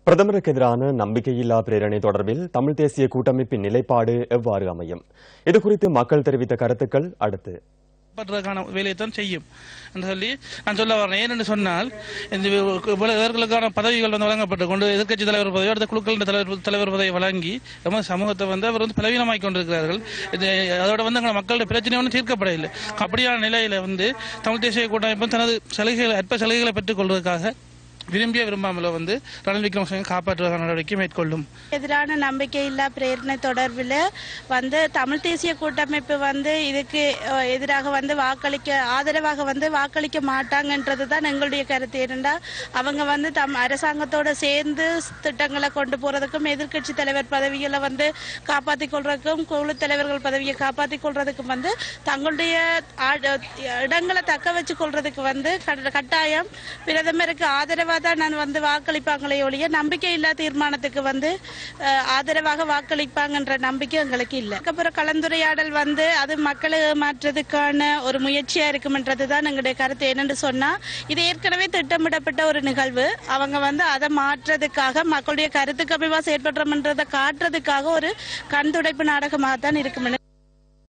பிரதமருக்கு எதிரான நம்பிக்கையில்லா பிரேரணை தொடர்பில் தமிழ் தேசிய கூட்டமைப்பின் நிலைப்பாடு எவ்வாறு அமையும் இதுகுறித்து மக்கள் தெரிவித்த கருத்துக்கள் அடுத்து பண்றதுக்கான வேலையை தான் செய்யும் என்று சொல்லி நான் சொல்ல வரேன் ஏனென்று சொன்னால் இந்த இவ்வளவு இவர்களுக்கான பதவிகள் வந்து வழங்கப்பட்டு கொண்டு எதிர்க்கட்சி தலைவர் பதவி அடுத்த குழுக்கள் தலைவர் தலைவர் பதவி வழங்கி நம்ம சமூகத்தை வந்து அவர் வந்து பலவீனமாக்கி கொண்டிருக்கிறார்கள் இது அதோட வந்து எங்கள் மக்களுடைய பிரச்சனை ஒன்றும் தீர்க்கப்படவில்லை அப்படியான நிலையில வந்து தமிழ் தேசிய கூட்டமைப்பு தனது சலுகைகள் அற்ப சலுகைகளை பெற்றுக் கொள்வதற்காக விரும்பிய விரும்பாமலோ வந்து ரணில் விக்ரமசிங்க காப்பாற்றுவதற்கான நடவடிக்கை மேற்கொள்ளும் எதிரான நம்பிக்கையில்லா பிரேரணை தொடர்பில் வந்து தமிழ் தேசிய கூட்டமைப்பு வந்து இதுக்கு அஹ், எதிராக வந்து வாக்களிக்க ஆதரவாக வந்து வாக்களிக்க மாட்டாங்கன்றது தான் எங்களுடைய கருத்து ஏனென்றா அவங்க வந்து தம் அரசாங்கத்தோட சேர்ந்து திட்டங்களை கொண்டு போறதுக்கும் எதிர்க்கட்சி தலைவர் பதவிகளை வந்து காப்பாற்றிக் கொள்றதுக்கும் குழு தலைவர்கள் பதவியை காப்பாற்றிக் கொள்றதுக்கும் வந்து தங்களுடைய ஆ- இடங்களை தக்க வச்சு கொள்றதுக்கு வந்து கட- கட்டாயம் பிரதமருக்கு ஆதரவாக தான் நான் வந்து வாக்களிப்பாங்களே ஒழிய நம்பிக்கையில்லா தீர்மானத்துக்கு வந்து அஹ், ஆதரவாக வாக்களிப்பாங்கன்ற நம்பிக்கை எங்களுக்கு இல்லை அதுக்கப்புறம் கலந்துரையாடல் வந்து அது மக்களை ஏமாற்றுறதுக்கான ஒரு முயற்சியா இருக்கும்ன்றது தான் எங்களுடைய கருத்து என்னன்னு சொன்னா இது ஏற்கனவே திட்டமிடப்பட்ட ஒரு நிகழ்வு அவங்க வந்து அதை மாற்றுறதுக்காக மக்களுடைய கருத்துக்கு அமைவா செயற்படுறோம்ன்றதை காட்டுறதுக்காக ஒரு கண் துடைப்பு நாடகமாக தான் இருக்கும்